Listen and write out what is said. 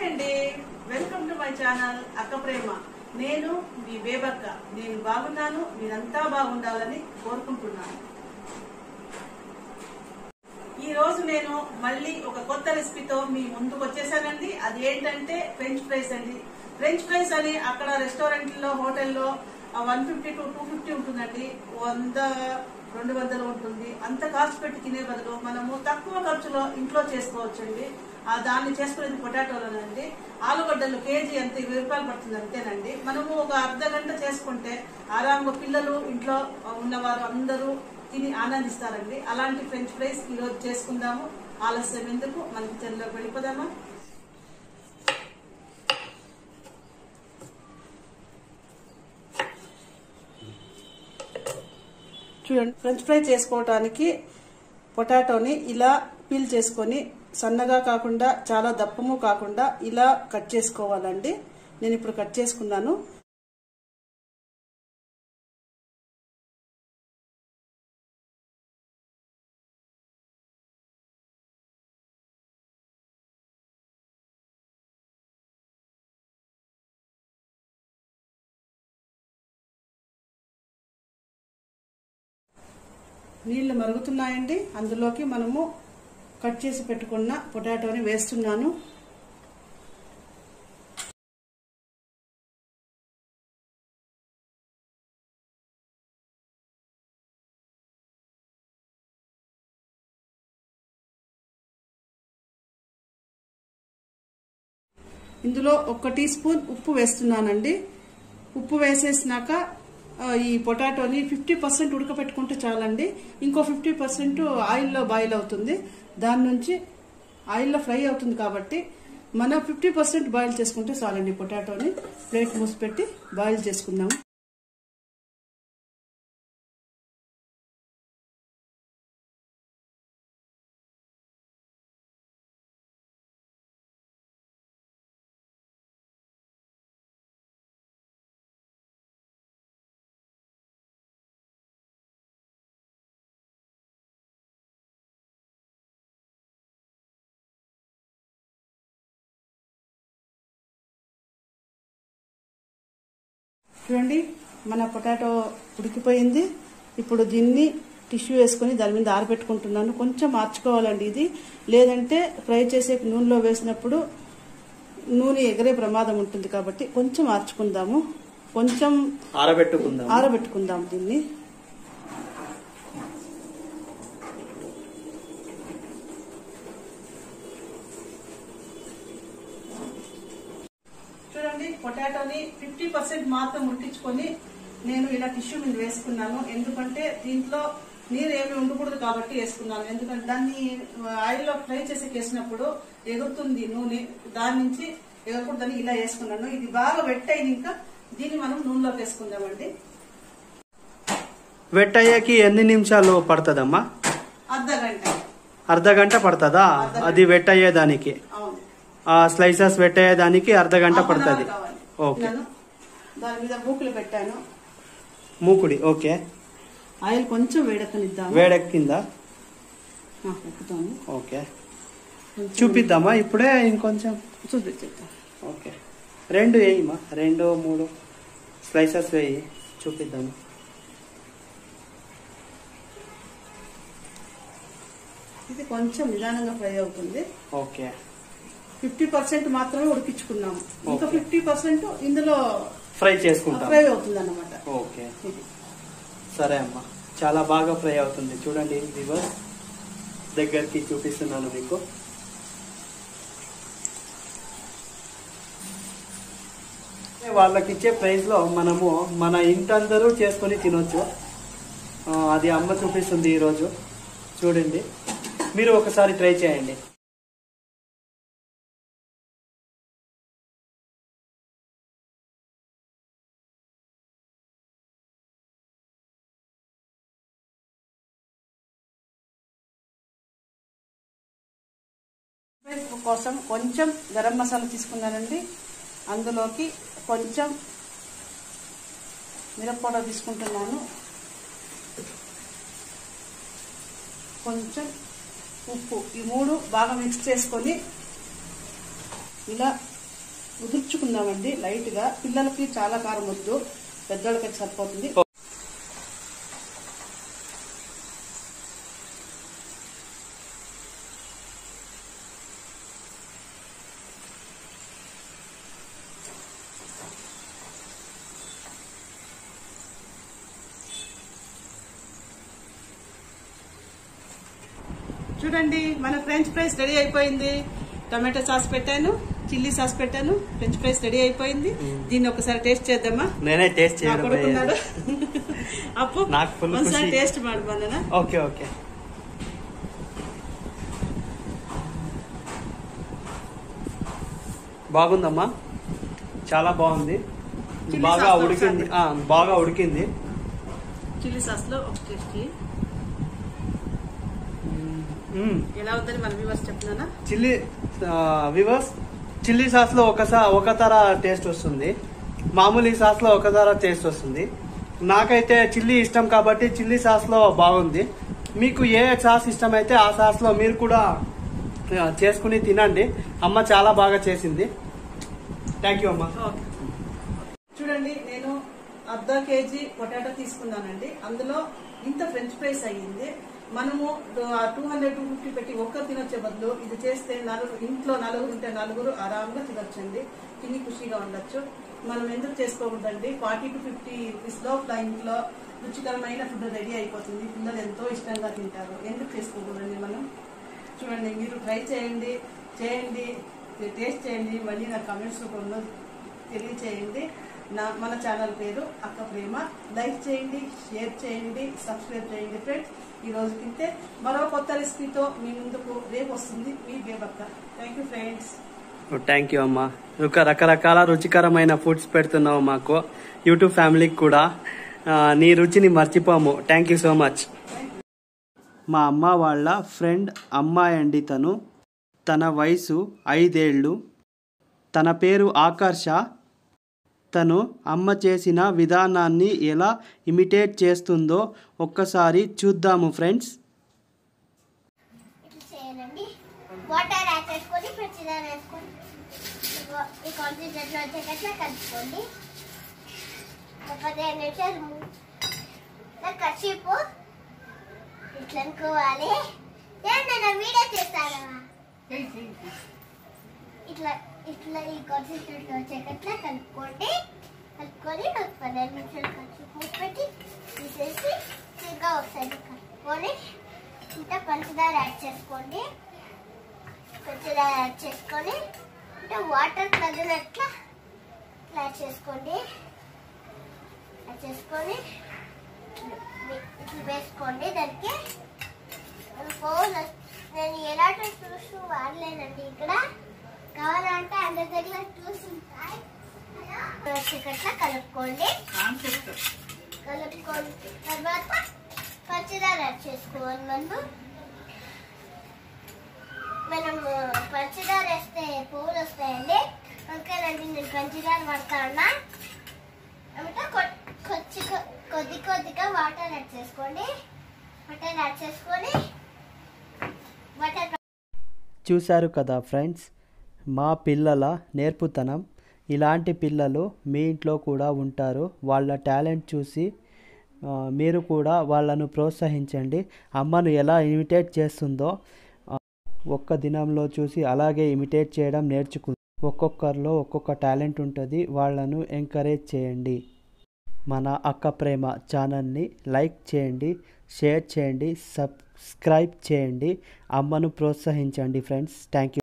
Hi అండి welcome to my channel అక్క ప్రేమ నేను మీ బేబక్క నేను బాగున్నాను మీరంతా బాగుండాలని కోరుకుంటున్నాను ఈ రోజు నేను మళ్ళీ ఒక కొత్త రెసిపీతో మీ ముందుకు వచ్చేసానండి అది ఏంటంటే ఫ్రెంచ్ ఫ్రైస్ అండి ఫ్రెంచ్ ఫ్రైస్ అని అక్కడ రెస్టారెంట్లో హోటల్లో one fifty to two fifty ఉంటుందండి వంద రెండు వందలు ఉంటుంది అంత కాస్ట్ పెట్టి తినే బదులు మనము తక్కువ ఖర్చులో ఇంట్లో చేసుకోవచ్చండి ఆ దాన్ని చేసుకునేది పొటాటోలోనండి ఆలుగడ్డలు కేజీ ఎంత ఇరవై రూపాయలు పడుతుంది అంతేనండి మనము ఒక అర్ధ గంట చేసుకుంటే ఆరాంగా పిల్లలు ఇంట్లో ఉన్నవారు అందరూ తిని ఆనందిస్తారండి అలాంటి ఫ్రెంచ్ ఫ్రైస్ ఈ రోజు చేసుకుందాము ఆలస్యం ఎందుకు మన కిచెన్ లోకి వెళ్ళిపోదామా చూడండి ఫ్రెంచ్ ఫ్రై చేసుకోవటానికి పొటాటోని ఇలా పీల్ చేసుకొని సన్నగా కాకుండా చాలా దప్పము కాకుండా ఇలా కట్ చేసుకోవాలండి నేను ఇప్పుడు కట్ చేసుకున్నాను నీళ్లు మరుగుతున్నాయండి అందులోకి మనము కట్ చేసి పెట్టుకున్న పొటాటోని వేస్తున్నాను ఇందులో ఒక టీ స్పూన్ ఉప్పు వేస్తున్నానండి ఉప్పు వేసేసినాక ఆ, ఈ పొటాటోని ఫిఫ్టీ పర్సెంట్ ఉడకపెట్టుకుంటే చాలండి ఇంకో ఫిఫ్టీ పర్సెంట్ ఆయిల్లో బాయిల్ అవుతుంది దాని నుంచి ఆయిల్లో ఫ్రై అవుతుంది కాబట్టి మనం ఫిఫ్టీ పర్సెంట్ బాయిల్ చేసుకుంటే చాలండి పొటాటోని ప్లేట్ మూసి పెట్టి బాయిల్ చేసుకుందాము చూడండి మన పొటాటో ఉడికిపోయింది ఇప్పుడు దీన్ని టిష్యూ వేసుకొని దాని మీద ఆరబెట్టుకుంటున్నాను కొంచెం మార్చుకోవాలండి ఇది లేదంటే ఫ్రై చేసే నూనెలో వేసినప్పుడు నూనె ఎగరే ప్రమాదం ఉంటుంది కాబట్టి కొంచెం మార్చుకుందాము కొంచెం ఆరబెట్టుకుందాం ఆరబెట్టుకుందాం దీన్ని చూడండి పొటాటోని ఫిఫ్టీ పర్సెంట్ మాత్రం ఉడికించుకొని నేను ఇలా టిష్యూ మీద వేసుకున్నాను ఎందుకంటే దీంట్లో నీరు ఏమి ఉండకూడదు కాబట్టి వేసుకున్నాను ఎందుకంటే దాన్ని ఆయిల్లో ఫ్రై చేసి వేసినప్పుడు ఎగురుతుంది నూనె దాని నుంచి ఎగరకూడదని ఇలా వేసుకున్నాను ఇది బాగా వెట్ అయింది ఇంకా దీన్ని మనం నూనెలోకి వేసుకుందామండి వెట్ అయ్యాకి ఎన్ని నిమిషాలు పడుతుందమ్మా అర్ధ గంట అర్ధ గంట పడుతుందా అది వెట్ అయ్యేదానికి అవును ఆ స్లైసెస్ వెట్ అయ్యేదానికి అర్ధ గంట హాఫ్ అన్ అవర్ పడుతుంది కావాలి. ఓకే నేను దాని మీద మూకులు పెట్టాను మూకుడి ఓకే ఆయిల్ కొంచెం వేడెక్కనిద్దాము వేడెక్కిందా ఆ, ఎక్కుతాను ఓకే చూపిద్దామా ఇప్పుడే ఇంకొంచెం చూపించేద్దాం ఓకే రెండు వేయమ్మా రెండు మూడు స్లైసెస్ వేయి చూపిద్దాము ఇది కొంచెం నిదానంగా ఫ్రై అవుతుంది ఓకే ఫిఫ్టీ పర్సెంట్ మాత్రమే ఉడికించుకున్నాము ఇంకా Okay. ఫిఫ్టీ పర్సెంట్ ఇందులో ఫ్రై చేసుకుంటాం ఫ్రై అవుతుంది అన్నమాట ఓకే ఇది సరే అమ్మా చాలా బాగా ఫ్రై అవుతుంది చూడండి రివర్స్ దగ్గరికి చూపిస్తున్నాను మీకు వాళ్ళకి ఇచ్చే ప్రైస్ లో మనము మన ఇంటందరూ చేసుకొని తినొచ్చు ఆ, అది అమ్మ చూపిస్తుంది ఈరోజు చూడండి మీరు ఒకసారి ట్రై చేయండి వేపు కోసం కొంచెం గరం మసాలా తీసుకున్నానండి అందులోకి కొంచెం మిరప్పొడ తీసుకుంటున్నాను కొంచెం ఉప్పు ఈ మూడు బాగా మిక్స్ చేసుకొని ఇలా ఉదుర్చుకుందామండి లైట్ గా పిల్లలకి చాలా కారం వద్దు పెద్దోళ్ళకి సరిపోతుంది చూడండి మన ఫ్రెంచ్ ఫ్రైస్ రెడీ అయిపోయింది టమాటో సాస్ పెట్టాను చిల్లీ సాస్ పెట్టాను ఫ్రెంచ్ ఫ్రైస్ రెడీ అయిపోయింది దీన్ని ఒకసారి టేస్ట్ చేద్దామా నేనే టేస్ట్ నా చేయడం కొడుకున్నాడు అప్పు నాకు full ఒకసారి ఖుషి. టేస్ట్ ಮಾಡಿ ಬಂದನ ఓకే ఓకే బాగుందమ్మా చాలా బాగుంది చిల్లీ బాగా సాస్తో ఉడికింది ఆ, బాగా ఉడికింది చిల్లీ సాస్ లో ఒక టేస్ట్ మ్మ్. ఎలా ఉందని మన వ్యూవర్స్ చెప్తున్నానా చిల్లీ వివర్స్ చిల్లీ సాస్ లో ఒకసారి ఒక తర టేస్ట్ వస్తుంది మామూలు ఈ సాస్ లో ఒక తర టేస్ట్ వస్తుంది నాకైతే చిల్లీ ఇష్టం కాబట్టి చిల్లీ సాస్ లో బాగుంది మీకు ఏ సాస్ ఇష్టం అయితే ఆ సాస్ లో మీరు కూడా ఆ, చేసుకుని తినండి అమ్మ చాలా బాగా చేసింది థ్యాంక్ యూ అమ్మ ఓకే. చూడండి నేను అర్ధ కేజీ పొటాటో తీసుకున్నానండి అందులో ఇంత ఫ్రెంచ్ ఫ్రైస్ అయ్యింది మనము టూ హండ్రెడ్ టూ ఫిఫ్టీ పెట్టి ఒక్కరు తినొచ్చే బదులు ఇది చేస్తే నలుగురు ఇంట్లో నలుగురు ఉంటే నలుగురు ఆరాంగా తినొచ్చండి తిని ఖుషిగా ఉండొచ్చు మనం ఎందుకు చేసుకోకూడదండి ఫార్టీ టు ఫిఫ్టీ రూపీస్ లో ఇంట్లో రుచికరమైన ఫుడ్ రెడీ అయిపోతుంది పిల్లలు ఎంతో ఇష్టంగా తింటారు ఎందుకు చేసుకోకూడదండి మనం చూడండి మీరు ట్రై చేయండి చేయండి టేస్ట్ చేయండి మళ్ళీ నా కమెంట్స్ రూపంలో తెలియచేయండి నా మన ఛానల్ పేరు అక్క ప్రేమ లైక్ చేయండి షేర్ చేయండి సబ్స్క్రైబ్ చేయండి ఫ్రెండ్స్ ఈ రోజు కింతే మరో కొత్త రెసిపీతో మీ ముందుకు రేపు వస్తుంది మీ బేబక్క thank you friends thank you అమ్మా ఒక రకరకాల రుచికరమైన ఫుడ్స్ పెడుతున్నావు మాకు యూట్యూబ్ ఫ్యామిలీకి కూడా ఆ, నీ రుచిని మర్చిపోము థ్యాంక్ యూ సో మచ్ మా అమ్మ వాళ్ళ ఫ్రెండ్ అమ్మాయి అండి తను తన వయసు ఐదేళ్ళు తన పేరు ఆకర్ష తను అమ్మ చేసిన విధానాన్ని ఎలా ఇమిటేట్ చేస్తుందో ఒక్కసారి చూద్దాము ఫ్రెండ్స్ ఇట్లా చేయాలండి వాటర్ యాడ్ చేసుకొని పచ్చిదారం వేసుకొని ఇగో ఈ కాన్సన్ట్రేట్లో వచ్చేటట్లా కలుపుకోండి ఒక పదిహేను నిమిషాలు ము- ఇలా కచ్చిపు ఇట్లా అనుకోవాలి నేను నేను వీడియో చేస్తాను ఇట్లా ఇట్లా ఈ కాన్సన్ట్రేట్లో వచ్చేటట్లా కలుపుకోండి కలుపుకొని ఒక పదిహేను నిమిషాలు కలిసి మూసి పెట్టి తీసేసి ఇంకా ఒకసారి కలుపుకొని ఇంకా పంచదార యాడ్ చేసుకోండి పంచదార యాడ్ చేసుకొని అంటే వాటర్ తగినట్ల ఇట్లా యాడ్ చేసుకోండి యాడ్ చేసుకొని ఇట్లా వేసుకోండి దానికి ఫోన్ నేను ఎలాంటి టూల్స్ వాడలేనండి ఇక్కడ కావాలంటే అందరి దగ్గర టూల్స్ ఉంటాయి వచ్చేటట్లా కలుపుకోండి కలుపుకొని తర్వాత పంచదార యాడ్ చేసుకోవాలి మనము మనం పంచదార వేస్తే పువ్వులు వస్తాయండి అందుకేనండి నేను పంచదార పడతా ఉన్నా అంటే కొద్ది కొద్ది కొద్దిగా వాటర్ యాడ్ చేసుకోండి వాటర్ యాడ్ చేసుకొని వాటర్ చూశారు కదా ఫ్రెండ్స్ మా పిల్లల నేర్పుతనం ఇలాంటి పిల్లలు మీ ఇంట్లో కూడా ఉంటారు వాళ్ళ టాలెంట్ చూసి ఆ, మీరు కూడా వాళ్ళను ప్రోత్సహించండి అమ్మను ఎలా ఇమిటేట్ చేస్తుందో ఆ, ఒక్క దినంలో చూసి అలాగే ఇమిటేట్ చేయడం నేర్చుకు ఒక్కొక్కరిలో ఒక్కొక్క టాలెంట్ ఉంటుంది వాళ్ళను ఎంకరేజ్ చేయండి మన అక్క ప్రేమ ఛానల్ని లైక్ చేయండి షేర్ చేయండి సబ్స్క్రైబ్ చేయండి అమ్మను ప్రోత్సహించండి ఫ్రెండ్స్ థ్యాంక్ యూ